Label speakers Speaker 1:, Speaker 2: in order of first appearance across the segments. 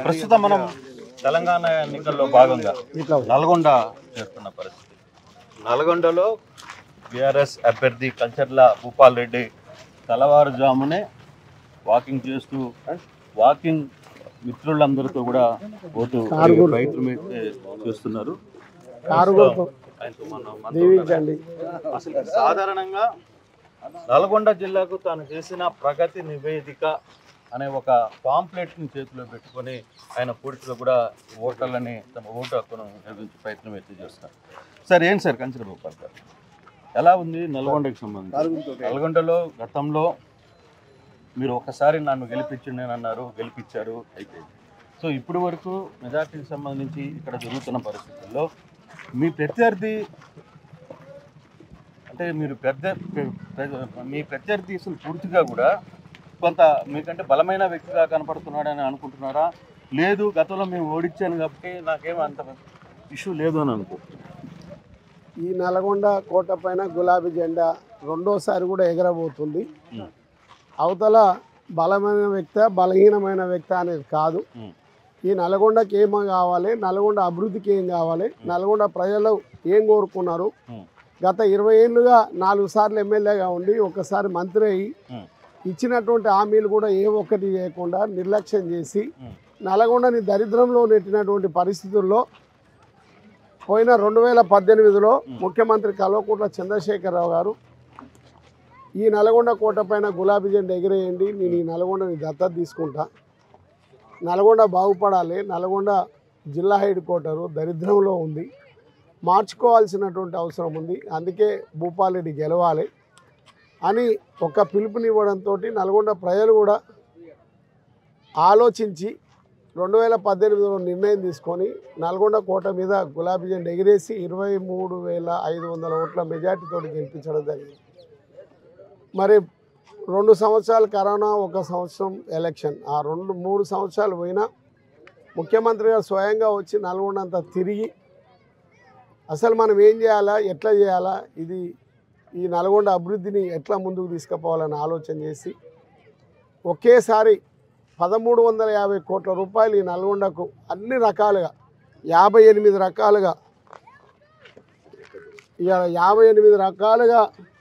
Speaker 1: ప్రస్తుతం మనం తెలంగాణ ఎన్నికల్లో భాగంగా నల్గొండ చేస్తున్న పరిస్థితి నల్గొండలో బీఆర్ఎస్ అభ్యర్థి కల్చర్ల భూపాల్ రెడ్డి తెల్లవారుజామునే వాకింగ్ చేస్తూ వాకింగ్ మిత్రులందరితో కూడా ఓటు అడిగే ప్రయత్నం అయితే చేస్తున్నారు ఆయనతో మనం మనతో అసలు సాధారణంగా నల్గొండ జిల్లాకు తాను చేసిన ప్రగతి నివేదిక అనే ఒక పాంప్లెట్ని చేతిలో పెట్టుకొని ఆయన పూర్తిగా కూడా ఓటర్లని తమ ఓటు హక్కును నిర్వహించే ప్రయత్నం అయితే చేస్తారు సార్ ఏంటి సార్ కంచర గోపాల్ గారు ఎలా ఉంది నల్గొండకి సంబంధించి నల్గొండలో గతంలో మీరు ఒకసారి నన్ను గెలిపించండి అని అన్నారు గెలిపించారు అయిపోయింది సో ఇప్పుడు వరకు మెజార్టీకి సంబంధించి ఇక్కడ జరుగుతున్న పరిస్థితుల్లో మీ ప్రత్యర్థి అంటే మీరు పెద్ద పె- పె- మీ ప్రత్యర్థి అసలు పూర్తిగా కూడా కొంత మీకంటే బలమైన వ్యక్తిగా కనపడుతున్నాడని అనుకుంటున్నారా లేదు గతంలో మేము ఓడించాను కాబట్టి నాకేం అంత ఇష్యూ లేదు అని అనుకుంటున్నాను
Speaker 2: ఈ నల్గొండ కోట పైన గులాబీ జెండా రెండోసారి కూడా ఎగరబోతుంది
Speaker 1: ఉమ్.
Speaker 2: అవతల బలమైన వ్యక్తి బలహీనమైన వ్యక్తి అనేది కాదు
Speaker 1: ఉమ్.
Speaker 2: ఈ నల్గొండకి ఏమో కావాలి నల్గొండ అభివృద్ధికి ఏం కావాలి నల్గొండ ప్రజలు ఏం కోరుకున్నారు
Speaker 1: ఉమ్.
Speaker 2: గత ఇరవై ఏళ్ళుగా నాలుగు సార్లు ఎమ్మెల్యేగా ఉండి ఒకసారి మంత్రి అయ్యి
Speaker 1: ఉమ్.
Speaker 2: ఇచ్చినటువంటి హామీలు కూడా ఏ ఒక్కటి చేయకుండా నిర్లక్ష్యం చేసి
Speaker 1: ఉమ్.
Speaker 2: నల్గొండని దరిద్రంలో నెట్టినటువంటి పరిస్థితుల్లో పోయిన రెండు వేల పద్దెనిమిదిలో ముఖ్యమంత్రి కల్వకుంట్ల చంద్రశేఖరరావు గారు ఈ నల్గొండ కోట పైన గులాబీ జెండా ఎగిరేయండి నేను ఈ నల్గొండని దత్తత తీసుకుంటా నల్గొండ బాగుపడాలి నల్గొండ జిల్లా హెడ్ క్వార్టరు దరిద్రంలో ఉంది మార్చుకోవాల్సినటువంటి అవసరం ఉంది అందుకే భూపాలరెడ్డి గెలవాలి అని ఒక పిలుపునివ్వడంతో నల్గొండ ప్రజలు కూడా ఆలోచించి రెండు వేల పద్దెనిమిదిలో నిర్ణయం తీసుకొని నల్గొండ కోట మీద గులాబీ జెండా ఎగిరేసి ఇరవై మూడు వేల ఐదు వందల ఓట్ల మెజార్టీతో గెలిపించడం జరిగింది మరి రెండు సంవత్సరాలు కరోనా ఒక సంవత్సరం ఎలక్షన్ ఆ రెండు మూడు సంవత్సరాలు పోయినా ముఖ్యమంత్రి గారు స్వయంగా వచ్చి నల్గొండ అంతా తిరిగి అసలు మనం ఏం చేయాలా ఎట్లా చేయాలా ఇది ఈ నల్గొండ అభివృద్ధిని ఎట్లా ముందుకు తీసుకుపోవాలని ఆలోచన చేసి ఒకేసారి పదమూడు వందల యాభై కోట్ల రూపాయలు ఈ నల్గొండకు అన్ని రకాలుగా యాభై ఎనిమిది రకాలుగా ఇక యాభై ఎనిమిది రకాలుగా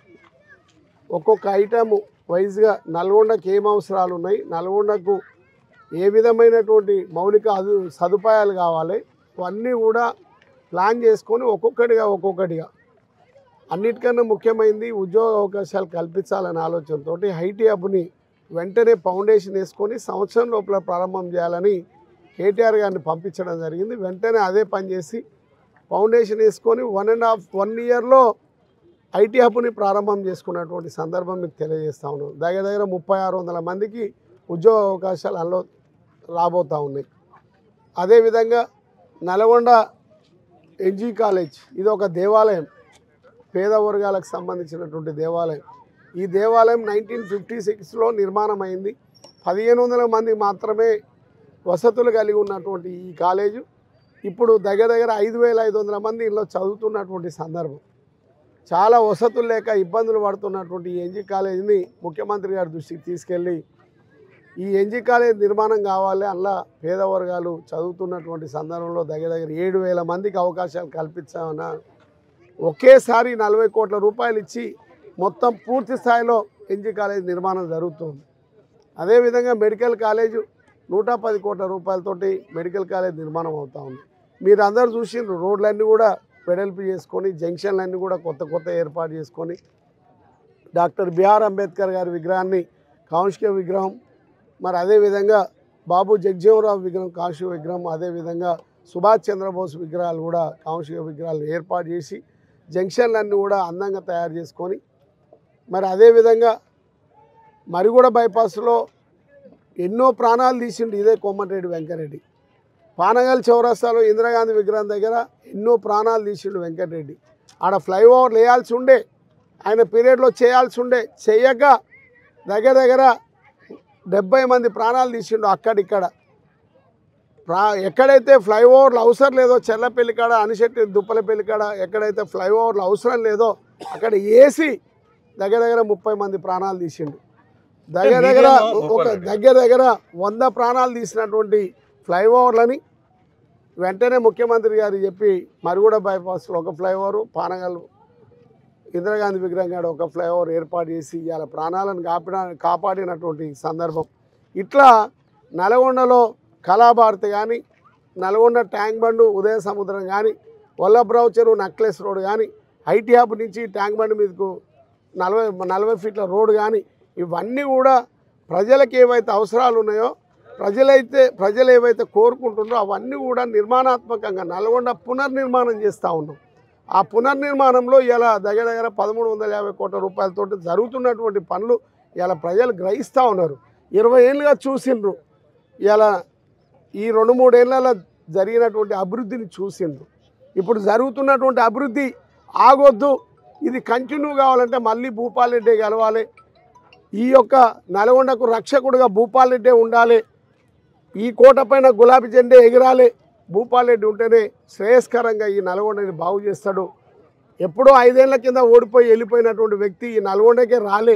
Speaker 2: ఒక్కొక్క ఐటమ్ వైజ్గా నల్గొండకు ఏం అవసరాలు ఉన్నాయి నల్గొండకు ఏ విధమైనటువంటి మౌలిక అదు సదుపాయాలు కావాలి అవన్నీ కూడా ప్లాన్ చేసుకొని ఒక్కొక్కటిగా ఒక్కొక్కటిగా అన్నిటికన్నా ముఖ్యమైనది ఉద్యోగ అవకాశాలు కల్పించాలనే ఆలోచనతో హైటీ హబ్ని వెంటనే ఫౌండేషన్ వేసుకొని సంవత్సరం లోపల ప్రారంభం చేయాలని కేటీఆర్ గారిని పంపించడం జరిగింది వెంటనే అదే పని చేసి ఫౌండేషన్ వేసుకొని వన్ అండ్ హాఫ్ వన్ ఇయర్లో ఐటీ హబ్ని ప్రారంభం చేసుకున్నటువంటి సందర్భం మీకు తెలియజేస్తా ఉన్నాను దగ్గర దగ్గర ముప్పై ఆరు వందల మందికి ఉద్యోగ అవకాశాలు అందులో రాబోతూ ఉన్నాయి అదేవిధంగా నల్గొండ ఎన్జీ కాలేజ్ ఇది ఒక దేవాలయం పేద వర్గాలకు సంబంధించినటువంటి దేవాలయం ఈ దేవాలయం నైన్టీన్ ఫిఫ్టీ సిక్స్లో నిర్మాణం అయింది పదిహేను వందల మంది మాత్రమే వసతులు కలిగి ఉన్నటువంటి ఈ కాలేజు ఇప్పుడు దగ్గర దగ్గర ఐదు వేల ఐదు వందల మంది ఇందులో చదువుతున్నటువంటి సందర్భం చాలా వసతులు లేక ఇబ్బందులు పడుతున్నటువంటి ఈ ఎన్జీ కాలేజీని ముఖ్యమంత్రి గారి దృష్టికి తీసుకెళ్ళి ఈ ఎన్జీ కాలేజ్ నిర్మాణం కావాలి అందులో పేద వర్గాలు చదువుతున్నటువంటి సందర్భంలో దగ్గర దగ్గర ఏడు వేల మందికి అవకాశాలు కల్పించామన్న ఒకేసారి నలభై కోట్ల రూపాయలు ఇచ్చి మొత్తం పూర్తి స్థాయిలో ఎన్జీ కాలేజ్ నిర్మాణం జరుగుతుంది అదేవిధంగా మెడికల్ కాలేజు నూట పది కోట్ల రూపాయలతోటి మెడికల్ కాలేజ్ నిర్మాణం అవుతా ఉంది మీరు అందరు చూసిండ్రు రోడ్లన్నీ కూడా వెడల్పు చేసుకొని జంక్షన్లన్నీ కూడా కొత్త కొత్త ఏర్పాటు చేసుకొని డాక్టర్ బిఆర్ అంబేద్కర్ గారి విగ్రహాన్ని కాంస్య విగ్రహం మరి అదేవిధంగా బాబు జగజీవనరావు విగ్రహం కాంస్య విగ్రహం అదేవిధంగా సుభాష్ చంద్రబోస్ విగ్రహాలు కూడా కాంస్య విగ్రహాలు ఏర్పాటు చేసి జంక్షన్లన్నీ కూడా అందంగా తయారు చేసుకొని మరి అదేవిధంగా మరిగూడ బైపాస్లో ఎన్నో ప్రాణాలు తీసిండు ఇదే కోమటిరెడ్డి వెంకరెడ్డి పానగల్ చౌరస్తాలో ఇందిరాగాంధీ విగ్రహం దగ్గర ఎన్నో ప్రాణాలు తీసిండు వెంకటరెడ్డి ఆడ ఫ్లైఓవర్ వేయాల్సి ఉండే ఆయన పీరియడ్లో చేయాల్సి ఉండే చెయ్యక దగ్గర దగ్గర డెబ్బై మంది ప్రాణాలు తీసిండు అక్కడిక్కడ ప్రా ఎక్కడైతే ఫ్లైఓవర్లు అవసరం లేదో చెల్లపల్లి కాడ అనిశెట్టి దుప్పలపల్లి కాడ ఎక్కడైతే ఫ్లైఓవర్లు అవసరం లేదో అక్కడ ఏసి దగ్గర దగ్గర ముప్పై మంది ప్రాణాలు తీసిండు దగ్గర దగ్గర
Speaker 1: మీరేమో
Speaker 2: ఒక
Speaker 1: గొప్పలండి.
Speaker 2: దగ్గర దగ్గర వంద ప్రాణాలు తీసినటువంటి ఫ్లైఓవర్లని వెంటనే ముఖ్యమంత్రి గారు చెప్పి మరుగుడ బైపాస్లో ఒక ఫ్లైఓవర్ పానగల్ ఇందిరాగాంధీ విగ్రహం కాడ ఒక ఫ్లైఓవర్ ఏర్పాటు చేసి ఇవాళ ప్రాణాలను కాపాడ కాపాడినటువంటి సందర్భం ఇట్లా నల్గొండలో కళాభారతి కానీ నల్గొండ ట్యాంక్ బండు ఉదయ సముద్రం కానీ వల్లభరావు చెరువు నక్లెస్ రోడ్ కానీ ఐటీ హబ్ నుంచి ట్యాంక్ బండ్ మీదకు నలభై నలభై ఫీట్ల రోడ్ కానీ ఇవన్నీ కూడా ప్రజలకు ఏవైతే అవసరాలు ఉన్నాయో ప్రజలైతే ప్రజలు ఏవైతే కోరుకుంటున్నారో అవన్నీ కూడా నిర్మాణాత్మకంగా నల్గొండ పునర్నిర్మాణం చేస్తూ ఉన్నాం ఆ పునర్నిర్మాణంలో ఇలా దగ్గర దగ్గర పదమూడు వందల యాభై కోట్ల రూపాయలతో జరుగుతున్నటువంటి పనులు ఇలా ప్రజలు గ్రహిస్తూ ఉన్నారు ఇరవై ఏళ్ళుగా చూసిండ్రు ఇలా ఈ రెండు మూడేళ్లలో జరిగినటువంటి అభివృద్ధిని చూసిండ్రు ఇప్పుడు జరుగుతున్నటువంటి అభివృద్ధి ఆగొద్దు ఇది కంటిన్యూ కావాలంటే మళ్ళీ భూపాల్ రెడ్డి గెలవాలి ఈ యొక్క నల్గొండకు రక్షకుడుగా భూపాల్ రెడ్డి ఉండాలి ఈ కోట పైన గులాబీ జెండే ఎగిరాలి భూపాల్ రెడ్డి ఉంటేనే శ్రేయస్కరంగా ఈ నల్గొండని బాగు చేస్తాడు ఎప్పుడో ఐదేళ్ల కింద ఓడిపోయి వెళ్ళిపోయినటువంటి వ్యక్తి ఈ నల్గొండకే రాలే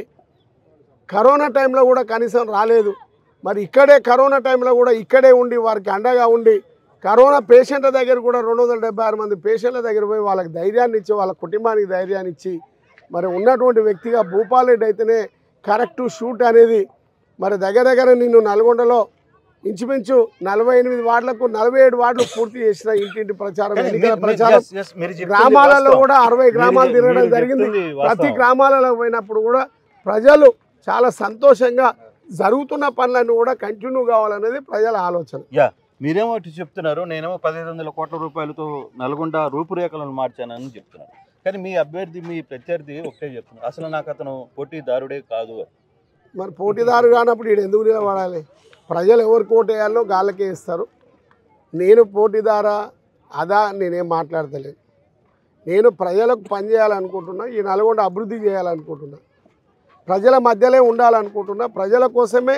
Speaker 2: కరోనా టైంలో కూడా కనీసం రాలేదు మరి ఇక్కడే కరోనా టైంలో కూడా ఇక్కడే ఉండి వారికి అండగా ఉండి కరోనా పేషెంట్ల దగ్గర కూడా రెండు వందల డెబ్బై ఆరు మంది పేషెంట్ల దగ్గర పోయి వాళ్ళకి ధైర్యాన్ని ఇచ్చి వాళ్ళ కుటుంబానికి ధైర్యాన్ని ఇచ్చి మరి ఉన్నటువంటి వ్యక్తిగా భూపాల్ రెడ్డి అయితేనే కరెక్ట్ షూట్ అనేది మరి దగ్గర దగ్గర నిన్ను నల్గొండలో ఇంచుమించు నలభై ఎనిమిది వార్డులకు నలభై ఏడు వార్డులు పూర్తి చేసిన ఇంటింటి ప్రచారం
Speaker 1: కానీ
Speaker 2: ఎన్నికల
Speaker 1: మీరు-
Speaker 2: ప్రచారం
Speaker 1: yes, yes, మీరు చెప్తుంది
Speaker 2: గ్రామాలలో
Speaker 1: వాస్తవం.
Speaker 2: కూడా అరవై గ్రామాలు
Speaker 1: మీరు-
Speaker 2: తిరగడం
Speaker 1: మీరు
Speaker 2: జరిగింది
Speaker 1: చెప్తుంది
Speaker 2: ప్రతి
Speaker 1: వాస్తవం.
Speaker 2: గ్రామాలలో పోయినప్పుడు కూడా ప్రజలు చాలా సంతోషంగా జరుగుతున్న పనులన్నీ కూడా కంటిన్యూ కావాలనేది ప్రజల ఆలోచన
Speaker 1: యా మీరేమో ఇటు చెప్తున్నారు నేనేమో పదిహేను వందల కోట్ల రూపాయలతో నల్గొండ రూపురేఖలను మార్చానని చెప్తున్నారు కానీ మీ అభ్యర్థి మీ ప్రత్యర్థి ఒకటే చెప్తున్నారు అసలు నాకు అతను పోటీదారుడే కాదు అని.
Speaker 2: మరి పోటీదారు కానప్పుడు ఈడు ఎందుకు నిలబడాలి ప్రజలు ఎవరు కోటేయాలో గాళ్ళకే ఇస్తారు నేను పోటీదారా అదా నేనేం మాట్లాడతలేను నేను ప్రజలకు పనిచేయాలనుకుంటున్నా ఈ నల్గొండ అభివృద్ధి చేయాలనుకుంటున్నా ప్రజల మధ్యలో ఉండాలనుకుంటున్నా ప్రజల కోసమే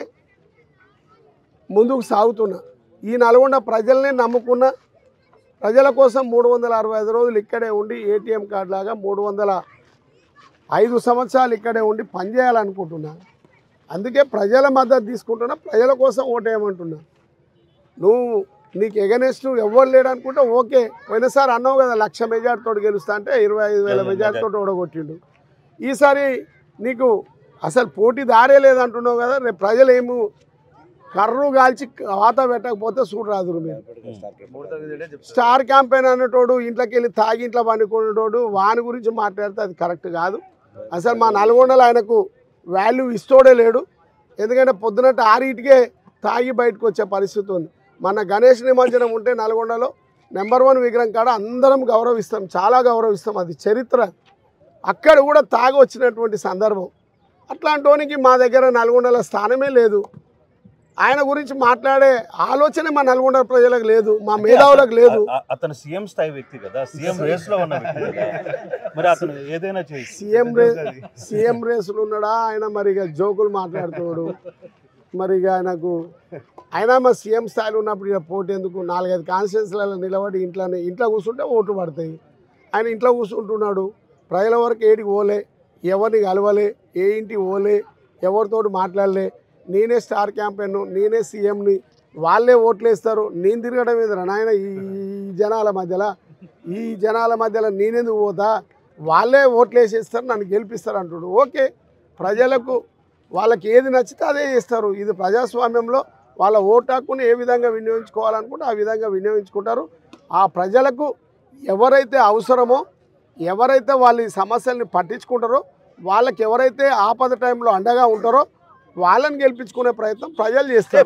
Speaker 2: ముందుకు సాగుతున్నా ఈ నల్గొండ ప్రజల్నే నమ్ముకున్న ప్రజల కోసం మూడు వందల అరవై ఐదు రోజులు ఇక్కడే ఉండి ఏటీఎం కార్డు లాగా మూడు వందల ఐదు సంవత్సరాలు ఇక్కడే ఉండి పనిచేయాలనుకుంటున్నా అందుకే ప్రజల మద్దతు తీసుకుంటున్నా ప్రజల కోసం ఓటేయమంటున్నా నువ్వు నీకు ఎగనెస్ట్ ఎవరు లేడు అనుకుంటే ఓకే పోయినసారి అన్నావు కదా లక్ష మెజార్టీతో గెలుస్తా అంటే ఇరవై ఐదు వేల మెజార్టీతో ఓడగొట్టిండు ఈసారి నీకు అసలు పోటీ దారే లేదంటున్నావు కదా రేపు ప్రజలు ఏమో కర్రు కాల్చి వాత పెట్టకపోతే చూడరాదురు మీరు స్టార్ క్యాంపెయిన్ అన్నటోడు ఇంట్లోకి వెళ్ళి తాగి ఇంట్లో పండుకునేటోడు వాని గురించి మాట్లాడితే అది కరెక్ట్ కాదు అసలు మా నల్గొండలో ఆయనకు వాల్యూ ఇస్తోడే లేడు ఎందుకంటే పొద్దునట్టు ఆరింటికే తాగి బయటకు వచ్చే పరిస్థితి ఉంది మన గణేష్ నిమజ్జనం ఉంటే నల్గొండలో నెంబర్ వన్ విగ్రహం కాడ అందరం గౌరవిస్తాం చాలా గౌరవిస్తాం అది చరిత్ర అక్కడ కూడా తాగి వచ్చినటువంటి సందర్భం అట్లాంటోనికి మా దగ్గర నల్గొండలో స్థానమే లేదు ఆయన గురించి మాట్లాడే ఆలోచన మా నల్గొండ ప్రజలకు లేదు మా మేధావులకు లేదు
Speaker 1: అ- అతను సీఎం స్థాయి వ్యక్తి కదా సీఎం రేస్ లో ఉన్న వ్యక్తి కదా మరి అతను ఏదైనా చేయి
Speaker 2: సీఎం రే సీఎం రేసులు ఉన్నాడా ఆయన మరి ఇక జోకులు మాట్లాడుతున్నాడు మరి ఇక ఆయనకు ఆయన మా సీఎం స్థాయిలో ఉన్నప్పుడు ఇక పోటీ ఎందుకు నాలుగైదు కాన్స్టిట్యూన్సీలలో నిలబడి ఇంట్లోనే ఇంట్లో కూర్చుంటే ఓట్లు పడతాయి ఆయన ఇంట్లో కూర్చుంటున్నాడు ప్రజల వరకు ఏడికి పోలే ఎవరిని కలవలే ఏ ఇంటికి పోలే ఎవరితోటి మాట్లాడలే నేనే స్టార్ క్యాంపెయిన్ నేనే సీఎంని వాళ్ళే ఓట్లు వేస్తారు నేను తిరగడం ఎదురా నాయన ఈ ఈ జనాల మధ్యలో ఈ జనాల మధ్యలో నేనెందుకు పోతా వాళ్ళే ఓట్లు వేసేస్తారు నన్ను గెలిపిస్తారు అంటుడు ఓకే ప్రజలకు వాళ్ళకి ఏది నచ్చితే అదే చేస్తారు ఇది ప్రజాస్వామ్యంలో వాళ్ళ ఓటు హక్కుని ఏ విధంగా వినియోగించుకోవాలనుకుంటే ఆ విధంగా వినియోగించుకుంటారు ఆ ప్రజలకు ఎవరైతే అవసరమో ఎవరైతే వాళ్ళ ఈ సమస్యల్ని పట్టించుకుంటారో వాళ్ళకి ఎవరైతే ఆపద టైంలో అండగా ఉంటారో వాళ్ళని గెలిపించుకునే ప్రయత్నం ప్రజలు చేస్తారు